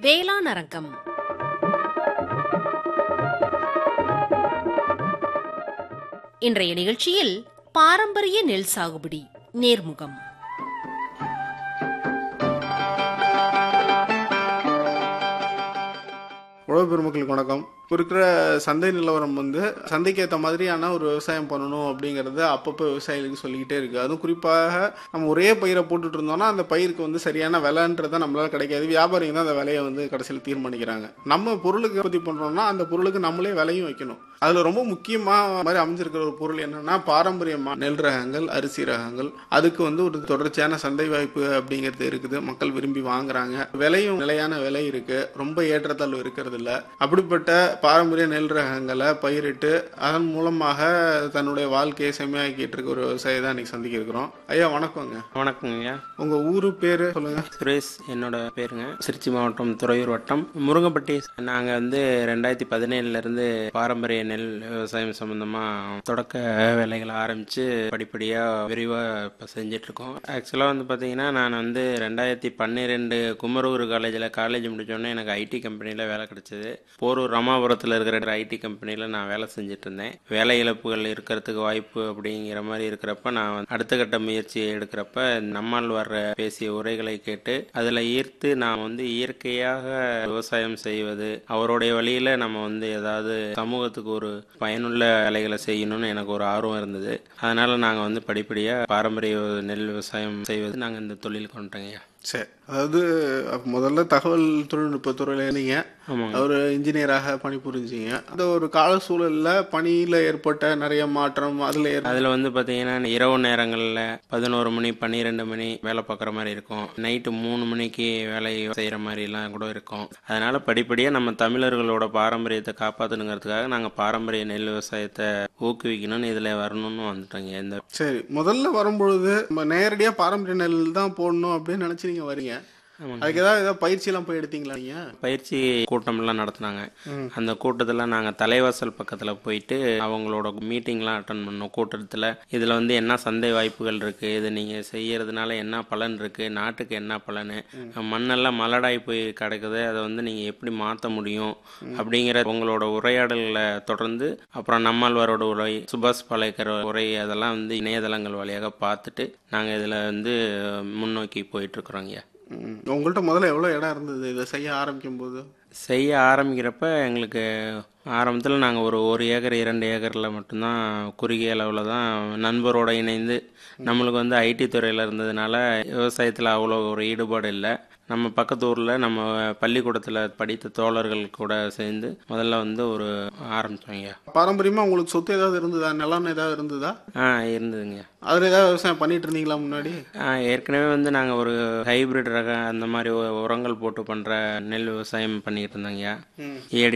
வேளாண் அரங்கம் இன்றைய நிகழ்ச்சியில் பாரம்பரிய நெல் சாகுபடி நேர்முகம் உழவு பெருமக்களுக்கு வணக்கம் இப்போ இருக்கிற சந்தை நிலவரம் வந்து சந்தைக்கு ஏற்ற மாதிரியான ஒரு விவசாயம் பண்ணணும் அப்படிங்கிறது அப்பப்போ விவசாயிகளுக்கு சொல்லிக்கிட்டே இருக்கு அதுவும் குறிப்பாக நம்ம ஒரே பயிரை போட்டுட்டு இருந்தோம்னா அந்த பயிருக்கு வந்து சரியான விலைன்றதை நம்மளால கிடைக்காது வியாபாரிங்க தான் அந்த விலையை வந்து கடைசியில் தீர்மானிக்கிறாங்க நம்ம பொருளுக்கு உற்பத்தி பண்றோம்னா அந்த பொருளுக்கு நம்மளே விலையும் வைக்கணும் அதுல ரொம்ப முக்கியமா மாதிரி அமைஞ்சிருக்கிற ஒரு பொருள் என்னன்னா பாரம்பரியமா நெல் ரகங்கள் அரிசி ரகங்கள் அதுக்கு வந்து ஒரு தொடர்ச்சியான சந்தை வாய்ப்பு அப்படிங்கிறது இருக்குது மக்கள் விரும்பி வாங்குறாங்க விலையும் நிலையான விலை இருக்கு ரொம்ப ஏற்றத்தாழ்வு இருக்கிறது இல்ல அப்படிப்பட்ட பாரம்பரிய நெல் ரகங்களை பயிரிட்டு அதன் மூலமாக தன்னுடைய வாழ்க்கையை செம்மையாக்கிட்டு இருக்க ஒரு விவசாயி தான் இன்னைக்கு சந்திக்க இருக்கிறோம் ஐயா வணக்கங்க வணக்கங்கய்யா உங்க ஊரு பேரு சொல்லுங்க சுரேஷ் என்னோட பேருங்க திருச்சி மாவட்டம் துறையூர் வட்டம் முருங்கப்பட்டி நாங்கள் வந்து ரெண்டாயிரத்தி பதினேழுல இருந்து பாரம்பரிய நெல் விவசாயம் சம்பந்தமா தொடக்க வேலைகளை ஆரம்பிச்சு படிப்படியாக விரிவாக இப்போ செஞ்சுட்டு இருக்கோம் ஆக்சுவலாக வந்து பார்த்தீங்கன்னா நான் வந்து ரெண்டாயிரத்தி பன்னிரெண்டு குமரூர் காலேஜில் காலேஜ் முடிச்சோடனே எனக்கு ஐடி கம்பெனியில் வேலை கிடைச்சது போரூர் ராமாபுரத்தில் இருக்கிற ஐடி கம்பெனியில் நான் வேலை செஞ்சுட்டு இருந்தேன் வேலை இழப்புகள் இருக்கிறதுக்கு வாய்ப்பு அப்படிங்கிற மாதிரி இருக்கிறப்ப நான் வந்து அடுத்த கட்ட முயற்சியை எடுக்கிறப்ப நம்மால் வர்ற பேசிய உரைகளை கேட்டு அதில் ஈர்த்து நான் வந்து இயற்கையாக விவசாயம் செய்வது அவருடைய வழியில் நம்ம வந்து ஏதாவது சமூகத்துக்கு ஒரு பயனுள்ள வேலைகளை செய்யணும்னு எனக்கு ஒரு ஆர்வம் இருந்தது அதனால நாங்கள் வந்து படிப்படியாக பாரம்பரிய நெல் விவசாயம் செய்வது நாங்கள் இந்த தொழில் கொண்டோங்கய்யா சரி அதாவது அப்ப முதல்ல தகவல் தொழில்நுட்ப துறையில இருந்தீங்க ஆமாங்க ஒரு இன்ஜினியராக பணிபுரிஞ்சீங்க அந்த ஒரு கால சூழல்ல பணியில ஏற்பட்ட நிறைய மாற்றம் அதுல ஏற்ப- அதில் வந்து பார்த்தீங்கன்னா இரவு நேரங்களில் பதினோரு மணி பன்னிரெண்டு மணி வேலை பார்க்குற மாதிரி இருக்கும் நைட்டு மூணு மணிக்கு வேலை செய்கிற மாதிரிலாம் கூட இருக்கும் அதனால படிப்படியாக நம்ம தமிழர்களோட பாரம்பரியத்தை காப்பாற்றணுங்கிறதுக்காக நாங்கள் பாரம்பரிய நெல் விவசாயத்தை ஊக்குவிக்கணும்னு இதில் வரணும்னு வந்துட்டோங்க இந்த சரி முதல்ல வரும்பொழுது நம்ம நேரடியா பாரம்பரிய நெல் தான் போடணும் அப்படின்னு நினைச்சு நீங்க வரீங்க ஆமாங்க. அதுக்கு ஏதாவது ஏதாவது பயிற்சி எல்லாம் போய் எடுத்தீங்களா நீங்க பயிற்சி கூட்டம்லாம் நடத்துனாங்க அந்த கூட்டத்தில் நாங்கள் தலைவாசல் பக்கத்தில் போயிட்டு அவங்களோட மீட்டிங்லாம் அட்டன் பண்ணோம் கூட்டத்தில் இதில் வந்து என்ன சந்தை வாய்ப்புகள் இருக்குது இது நீங்கள் செய்யறதுனால என்ன பலன் இருக்குது நாட்டுக்கு என்ன பலன் மண்ணெல்லாம் மலடாய் போய் கிடக்குது அதை வந்து நீங்கள் எப்படி மாற்ற முடியும் அப்படிங்கிற உங்களோட உரையாடல்களை தொடர்ந்து அப்புறம் நம்மாழ்வாரோட உரை சுபாஷ் பாலேக்கர் உரை அதெல்லாம் வந்து இணையதளங்கள் வழியாக பார்த்துட்டு நாங்கள் இதில் வந்து முன்னோக்கி போயிட்டுருக்குறோங்க ம். உங்கள்ட்ட முதல்ல எவ்வளவு இடம் இருந்தது இதை செய்ய ஆரம்பிக்கும் போது செய்ய ஆரம்பிக்கிறப்ப எங்களுக்கு ஆரம்பத்தில் நாங்கள் ஒரு ஒரு ஏக்கர் இரண்டு ஏக்கரில் மட்டும்தான் குறுகிய அளவில் தான் நண்பரோட இணைந்து நம்மளுக்கு வந்து ஐடி துறையில் இருந்ததுனால விவசாயத்தில் அவ்வளோ ஒரு ஈடுபாடு இல்லை நம்ம பக்கத்து ஊரில் நம்ம பள்ளிக்கூடத்தில் படித்த தோழர்கள் கூட சேர்ந்து முதல்ல வந்து ஒரு ஆரம்பித்தோங்க பாரம்பரியமா உங்களுக்கு சொத்து ஏதாவது இருந்ததா நிலம் ஏதாவது இருந்ததா ஆ இருந்ததுங்க அதுல ஏதாவது விவசாயம் பண்ணிட்டு இருந்தீங்களா முன்னாடி ஆ, ஏற்கனவே வந்து நாங்கள் ஒரு ஹைபிரிட் ரக அந்த மாதிரி உ- உரங்கள் போட்டு பண்ணுற நெல் விவசாயம் பண்ணிட்டு இருந்தோங்க ஏடி